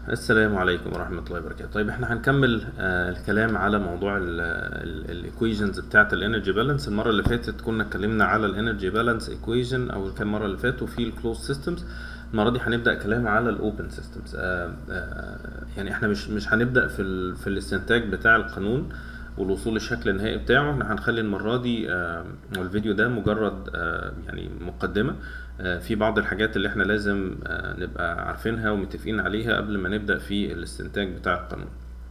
السلام عليكم ورحمة الله وبركاته طيب احنا هنكمل آه الكلام على موضوع الايكويشنز بتاعة الانرجي بالانس المرة اللي فاتت كنا اتكلمنا على الانرجي بالانس ايكويشن او كام مرة اللي فاتوا في الكلوز سيستمز المرة دي هنبدأ كلام على الاوبن سيستمز آه آه يعني احنا مش مش هنبدأ في ال في الاستنتاج بتاع القانون والوصول للشكل النهائي بتاعه احنا هنخلي المرة دي آه الفيديو ده مجرد آه يعني مقدمة آه في بعض الحاجات اللي احنا لازم آه نبقى عارفينها ومتفقين عليها قبل ما نبدأ في الاستنتاج بتاع القانون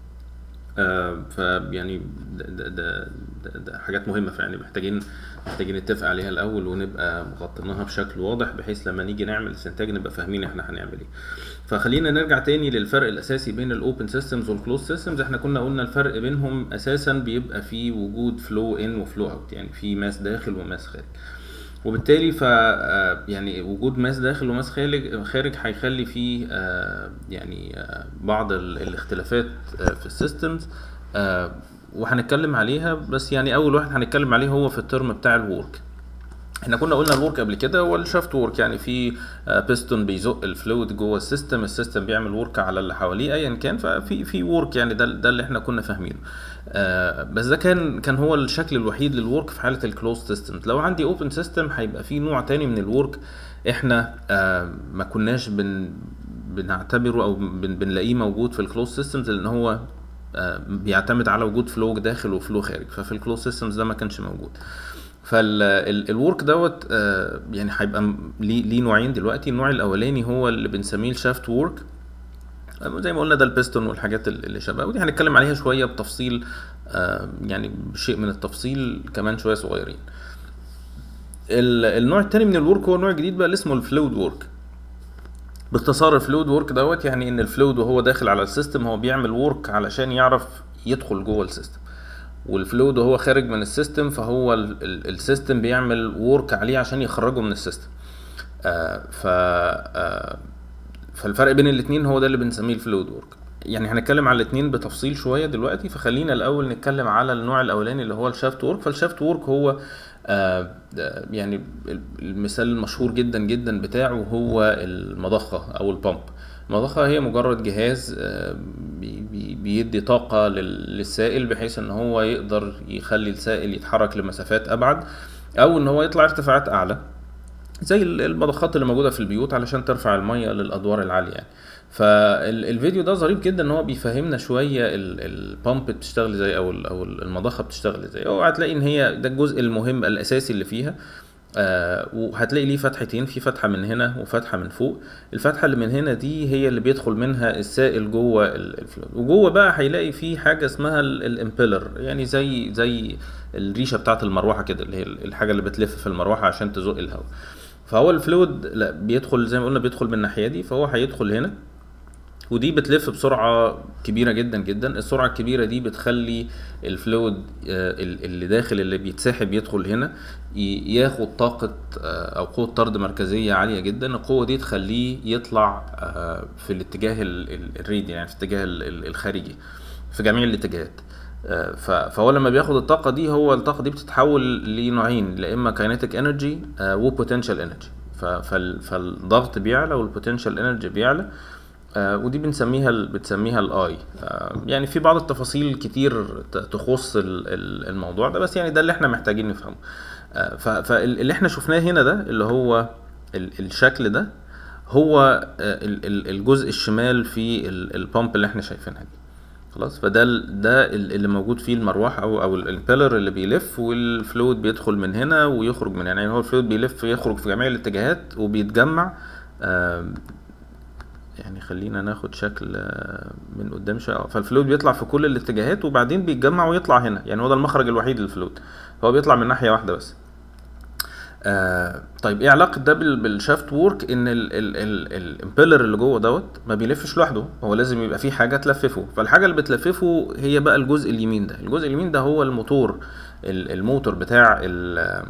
آه فيعني ده, ده, ده, ده, ده حاجات مهمة فيعني محتاجين محتاجين نتفق عليها الأول ونبقى مغطيناها بشكل واضح بحيث لما نيجي نعمل استنتاج نبقى فاهمين احنا هنعمل ايه. فخلينا نرجع تاني للفرق الأساسي بين الأوبن سيستمز والكلوز سيستمز احنا كنا قلنا الفرق بينهم أساسا بيبقى في وجود فلو ان وفلو اوت يعني في ماس داخل وماس خارج. وبالتالي ف يعني وجود ماس داخل وماس خارج خارج هيخلي فيه يعني بعض الاختلافات في السيستمز وهنتكلم عليها بس يعني اول واحد هنتكلم عليه هو في الترم بتاع الورك احنا كنا قلنا الورك قبل كده هو الشافت وورك يعني في بيستون بيزق الفلويد جوه السيستم السيستم بيعمل ورك على اللي حواليه ايا كان ففي في وورك يعني ده ده اللي احنا كنا فاهمينه آه بس ده كان كان هو الشكل الوحيد للورك في حاله الكلوز سيستم لو عندي اوبن سيستم هيبقى في نوع تاني من الورك احنا آه ما كناش بن بنعتبره او بن بنلاقيه موجود في الكلوز سيستمز لان هو آه بيعتمد على وجود فلو داخل وفلو خارج ففي الكلوز سيستمز ده ما كانش موجود فالورك دوت آه يعني هيبقى ليه ليه نوعين دلوقتي النوع الاولاني هو اللي بنسميه الشافت وورك زي ما قلنا ده البيستون والحاجات اللي شبه ودي هنتكلم عليها شويه بتفصيل آه يعني بشيء من التفصيل كمان شويه صغيرين النوع التاني من الورك هو نوع جديد بقى اللي اسمه الفلويد وورك باختصار الفلويد وورك دوت يعني ان الفلويد وهو داخل على السيستم هو بيعمل وورك علشان يعرف يدخل جوه السيستم والفلويد وهو خارج من السيستم فهو السيستم بيعمل وورك عليه عشان يخرجه من السيستم آه ف آه فالفرق بين الاثنين هو ده اللي بنسميه الفلويد وورك يعني هنتكلم على الاثنين بتفصيل شويه دلوقتي فخلينا الاول نتكلم على النوع الاولاني اللي هو الشافت وورك فالشافت وورك هو آه يعني المثال المشهور جدا جدا بتاعه هو المضخه او البامب المضخة هي مجرد جهاز بيدي طاقة للسائل بحيث ان هو يقدر يخلي السائل يتحرك لمسافات ابعد او ان هو يطلع ارتفاعات اعلى زي المضخات اللي موجودة في البيوت علشان ترفع المية للادوار العالية يعني فالفيديو ده ظريف جدا ان هو بيفهمنا شويه البامب بتشتغل ازاي او او المضخه بتشتغل ازاي هو هتلاقي ان هي ده الجزء المهم الاساسي اللي فيها آه وهتلاقي ليه فتحتين في فتحه من هنا وفتحه من فوق الفتحه اللي من هنا دي هي اللي بيدخل منها السائل جوه الفلويد وجوه بقى هيلاقي في حاجه اسمها الامبيلر يعني زي زي الريشه بتاعه المروحه كده اللي هي الحاجه اللي بتلف في المروحه عشان تزق الهواء فهو الفلويد لا بيدخل زي ما قلنا بيدخل من الناحيه دي فهو هيدخل هنا ودي بتلف بسرعة كبيرة جدا جدا السرعة الكبيرة دي بتخلي الفلويد اللي داخل اللي بيتسحب يدخل هنا ياخد طاقة أو قوة طرد مركزية عالية جدا القوة دي تخليه يطلع في الاتجاه الريدي يعني في الاتجاه الخارجي في جميع الاتجاهات فهو لما بياخد الطاقة دي هو الطاقة دي بتتحول لنوعين لا إما كاينيتيك انرجي وبوتنشال انرجي فالضغط بيعلى والبوتنشال انرجي بيعلى آه ودي بنسميها بتسميها الاي آه يعني في بعض التفاصيل كتير تخص الموضوع ده بس يعني ده اللي احنا محتاجين نفهمه آه فاللي احنا شفناه هنا ده اللي هو الشكل ده هو الجزء الشمال في البامب اللي احنا شايفينها دي خلاص فده ده اللي موجود فيه المروحه او او الامبيلر اللي بيلف والفلويد بيدخل من هنا ويخرج من هنا يعني هو الفلويد بيلف يخرج في جميع الاتجاهات وبيتجمع يعني خلينا ناخد شكل من قدام شويه فالفلويد بيطلع في كل الاتجاهات وبعدين بيتجمع ويطلع هنا يعني هو ده المخرج الوحيد للفلويد هو بيطلع من ناحيه واحده بس آه طيب ايه علاقه ده بالشافت وورك ان الامبيلر اللي جوه دوت ما بيلفش لوحده هو لازم يبقى فيه حاجه تلففه فالحاجه اللي بتلففه هي بقى الجزء اليمين ده الجزء اليمين ده هو الموتور الموتور بتاع ال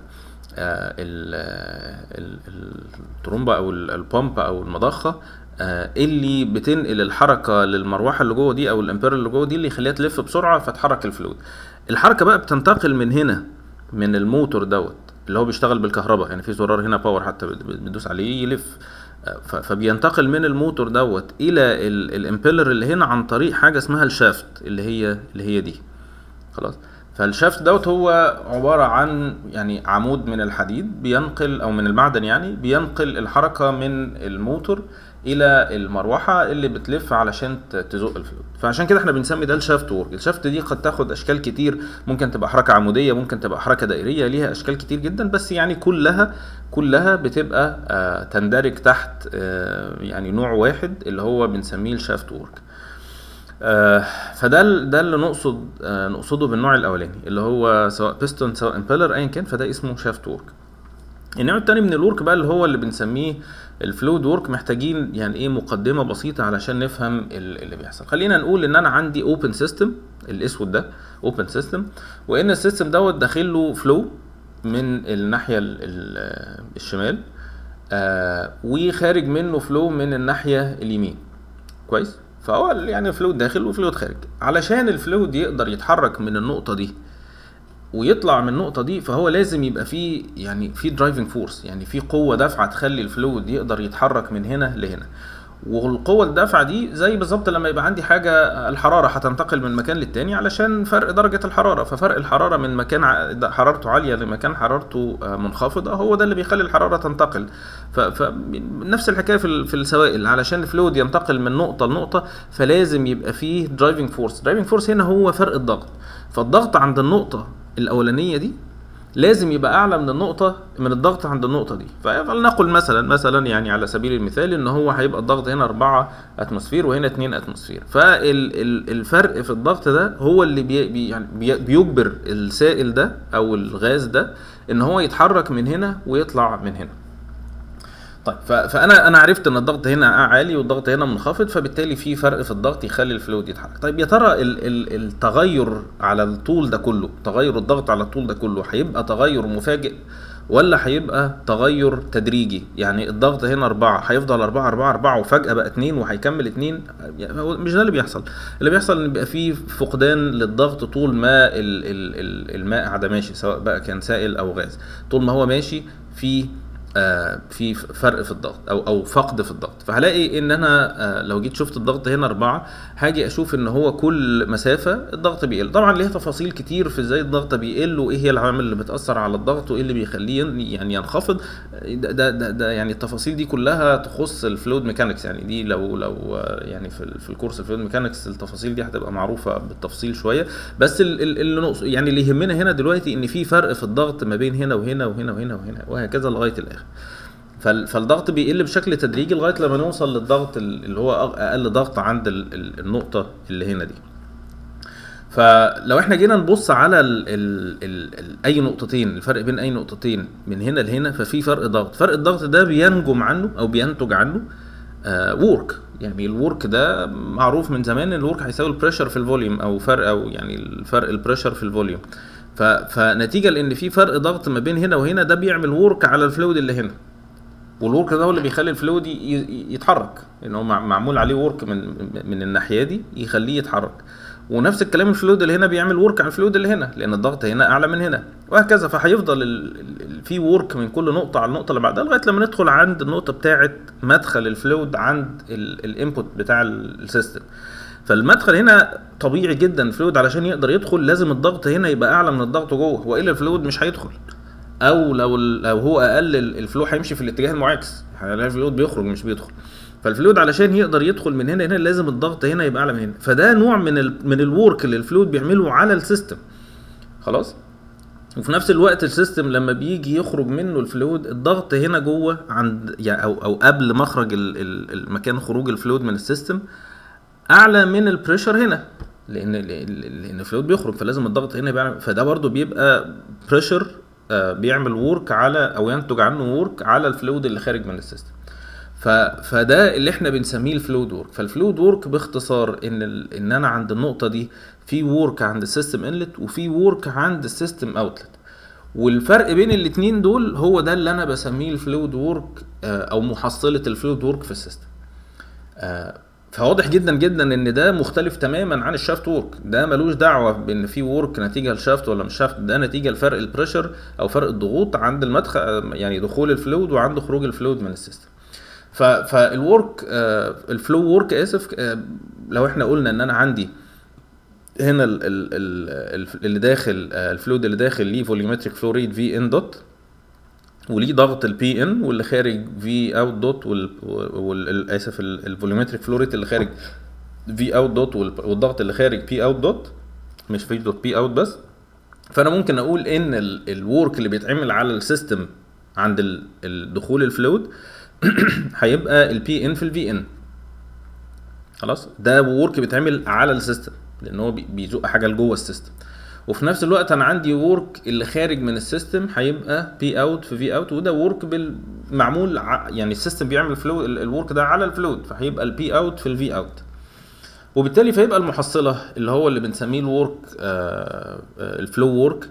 الترومبه او البامب او المضخه اللي بتنقل الحركه للمروحه اللي جوه دي او الامبير اللي جوه دي اللي يخليها تلف بسرعه فتحرك الفلويد الحركه بقى بتنتقل من هنا من الموتور دوت اللي هو بيشتغل بالكهرباء يعني في زرار هنا باور حتى بتدوس عليه يلف ف- فبينتقل من الموتور دوت الى ال- الامبيلر اللي هنا عن طريق حاجه اسمها الشافت اللي هي اللي هي دي خلاص فالشافت دوت هو عباره عن يعني عمود من الحديد بينقل او من المعدن يعني بينقل الحركه من الموتور الى المروحه اللي بتلف علشان ت- تزق الفلويد فعشان كده احنا بنسمي ده الشافت وورك الشافت دي قد تاخد اشكال كتير ممكن تبقى حركه عموديه ممكن تبقى حركه دائريه ليها اشكال كتير جدا بس يعني كلها كلها بتبقى آه تندرج تحت آه يعني نوع واحد اللي هو بنسميه الشافت وورك آه، فده ال- ده اللي نقصد آه، نقصده بالنوع الاولاني اللي هو سواء بيستون سواء امبيلر ايا كان فده اسمه شافت وورك النوع التاني من الورك بقى اللي هو اللي بنسميه الفلويد وورك محتاجين يعني ايه مقدمه بسيطه علشان نفهم ال- اللي بيحصل خلينا نقول ان انا عندي اوبن سيستم الاسود ده اوبن سيستم وان السيستم دوت داخل له فلو من الناحيه ال- ال- الشمال آه وخارج منه فلو من الناحيه اليمين كويس فهو يعني فلويد داخل وفلويد خارج علشان الفلويد يقدر يتحرك من النقطه دي ويطلع من النقطه دي فهو لازم يبقى فيه يعني في درايفنج فورس يعني في قوه دافعه تخلي الفلويد يقدر يتحرك من هنا لهنا والقوة الدافعة دي زي بالظبط لما يبقى عندي حاجة الحرارة هتنتقل من مكان للتاني علشان فرق درجة الحرارة ففرق الحرارة من مكان ع- حرارته عالية لمكان حرارته آه، منخفضة هو ده اللي بيخلي الحرارة تنتقل ف... ف... نفس الحكاية في, ال... في السوائل علشان الفلويد ينتقل من نقطة لنقطة فلازم يبقى فيه درايفنج فورس درايفنج فورس هنا هو فرق الضغط فالضغط عند النقطة الأولانية دي لازم يبقى اعلى من النقطه من الضغط عند النقطه دي فلنقل مثلا مثلا يعني على سبيل المثال ان هو هيبقى الضغط هنا 4 اتموسفير وهنا 2 اتموسفير فالفرق في الضغط ده هو اللي بي بي يعني بي بيجبر السائل ده او الغاز ده ان هو يتحرك من هنا ويطلع من هنا طيب ف- فانا انا عرفت ان الضغط هنا عالي والضغط هنا منخفض فبالتالي في فرق في الضغط يخلي الفلويد يتحرك طيب يا ترى ال- ال- التغير على الطول ده كله تغير الضغط على الطول ده كله هيبقى تغير مفاجئ ولا هيبقى تغير تدريجي يعني الضغط هنا أربعة هيفضل أربعة أربعة أربعة وفجأة بقى اتنين وهيكمل اتنين يعني هو مش ده اللي بيحصل اللي بيحصل ان بيبقى فيه فقدان للضغط طول ما ال- ال- ال- الماء قاعد ماشي سواء بقى كان سائل أو غاز طول ما هو ماشي في آه، في فرق في الضغط او او فقد في الضغط فهلاقي ان انا آه، لو جيت شفت الضغط هنا أربعة هاجي اشوف ان هو كل مسافه الضغط بيقل طبعا ليه تفاصيل كتير في ازاي الضغط بيقل وايه هي العوامل اللي بتاثر على الضغط وايه اللي بيخليه ين- يعني ينخفض ده ده, ده, ده يعني التفاصيل دي كلها تخص الفلويد ميكانكس يعني دي لو لو آه، يعني في ال- في الكورس الفلويد ميكانكس التفاصيل دي هتبقى معروفه بالتفصيل شويه بس ال- ال- اللي نقص يعني اللي يهمنا هنا دلوقتي ان في فرق في الضغط ما بين هنا وهنا وهنا وهنا وهنا وهكذا لغايه الاخر فال- فالضغط بيقل بشكل تدريجي لغايه لما نوصل للضغط ال- اللي هو أق- اقل ضغط عند ال- ال- النقطه اللي هنا دي فلو احنا جينا نبص على ال ال ال ال اي نقطتين الفرق بين اي نقطتين من هنا لهنا ففي فرق ضغط فرق الضغط ده بينجم عنه او بينتج عنه آه وورك يعني الورك ده معروف من زمان ان الورك هيساوي البريشر في الفوليوم او فرق او يعني الفرق البريشر في الفوليوم ف- فنتيجه لان في فرق ضغط ما بين هنا وهنا ده بيعمل وورك على الفلويد اللي هنا والورك ده هو اللي بيخلي الفلويد ي- ي- يتحرك ان هو مع- معمول عليه ورك من من الناحيه دي يخليه يتحرك ونفس الكلام الفلويد اللي هنا بيعمل ورك على الفلويد اللي هنا لان الضغط هنا اعلى من هنا وهكذا فهيفضل ال- ال- ال- في ورك من كل نقطه على النقطه اللي بعدها لغايه لما ندخل عند النقطه بتاعه مدخل الفلويد عند الانبوت بتاع ال- السيستم فالمدخل هنا طبيعي جدا الفلويد علشان يقدر يدخل لازم الضغط هنا يبقى اعلى من الضغط جوه والا الفلويد مش هيدخل او لو لو هو اقل ال- الفلو هيمشي في الاتجاه المعاكس هنلاقي الفلويد بيخرج مش بيدخل فالفلويد علشان يقدر يدخل من هنا هنا لازم الضغط هنا يبقى اعلى من هنا فده نوع من ال من الورك اللي الفلويد بيعمله على السيستم خلاص وفي نفس الوقت السيستم لما بيجي يخرج منه الفلويد الضغط هنا جوه عند يعني او او قبل مخرج ال- ال- المكان خروج الفلويد من السيستم اعلى من البريشر هنا لان لان الفلويد بيخرج فلازم الضغط هنا يبقى أعلى. فده برضو بيبقى بريشر بيعمل وورك على او ينتج عنه وورك على الفلويد اللي خارج من السيستم ف... فده اللي احنا بنسميه الفلويد وورك فالفلويد وورك باختصار ان ال... ان انا عند النقطه دي في وورك عند السيستم انلت وفي وورك عند السيستم اوتلت والفرق بين الاتنين دول هو ده اللي انا بسميه الفلويد وورك او محصله الفلويد وورك في السيستم آه، فواضح جدا جدا ان ده مختلف تماما عن الشافت وورك ده ملوش دعوه بان في وورك نتيجه لشافت ولا مش شافت ده نتيجه لفرق البريشر او فرق الضغوط عند المدخل يعني دخول الفلويد وعند خروج الفلويد من السيستم ف فالورك الفلو ورك اسف آه، لو احنا قلنا ان انا عندي هنا ال ال ال اللي داخل آه، الفلويد اللي داخل ليه فوليومتريك فلو ريت في ان دوت وليه ضغط البي ان واللي خارج في اوت دوت وال اسف الفوليومتريك فلو ريت اللي خارج في اوت دوت والضغط اللي خارج بي اوت دوت مش في دوت بي اوت بس فانا ممكن اقول ان الورك اللي بيتعمل على السيستم عند ال- الدخول الفلويد هيبقى البي ان في الفي ان خلاص ده وورك بيتعمل على السيستم لان هو بي- بيزق حاجه لجوه السيستم وفي نفس الوقت انا عندي وورك اللي خارج من السيستم هيبقى بي اوت في في اوت وده وورك معمول ع- يعني السيستم بيعمل فلو الورك ده على الفلويد فهيبقى البي اوت في الفي اوت وبالتالي فيبقى المحصله اللي هو اللي بنسميه الورك الفلو وورك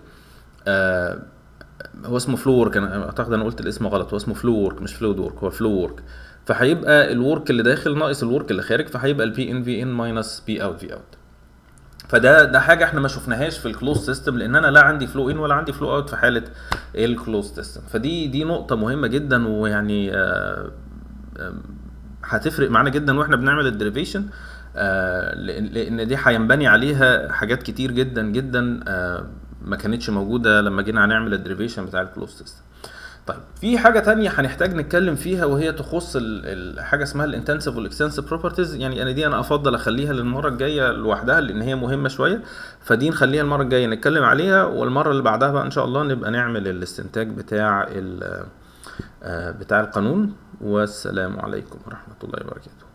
هو اسمه فلو وورك انا اعتقد انا قلت الاسم غلط هو اسمه فلو وورك مش فلويد وورك هو فلو وورك فهيبقى الورك اللي داخل ناقص الورك اللي خارج فهيبقى البي ان في ان ماينس بي اوت في اوت فده ده حاجه احنا ما شفناهاش في الكلوز سيستم لان انا لا عندي فلو ان ولا عندي فلو اوت في حاله الكلوز سيستم فدي دي نقطه مهمه جدا ويعني آه، آه، هتفرق معانا جدا واحنا بنعمل الديريفيشن لان لأن دي هينبني عليها حاجات كتير جدا جدا آه، ما كانتش موجوده لما جينا هنعمل الديريفيشن بتاع الكلوز سيستم طيب في حاجه تانية هنحتاج نتكلم فيها وهي تخص ال- ال- حاجه اسمها الانتنسيف والاكستنسيف بروبرتيز يعني انا دي انا افضل اخليها للمره الجايه لوحدها لان هي مهمه شويه فدي نخليها المره الجايه نتكلم عليها والمره اللي بعدها بقى ان شاء الله نبقى نعمل الاستنتاج بتاع ال- آه، بتاع القانون والسلام عليكم ورحمه الله وبركاته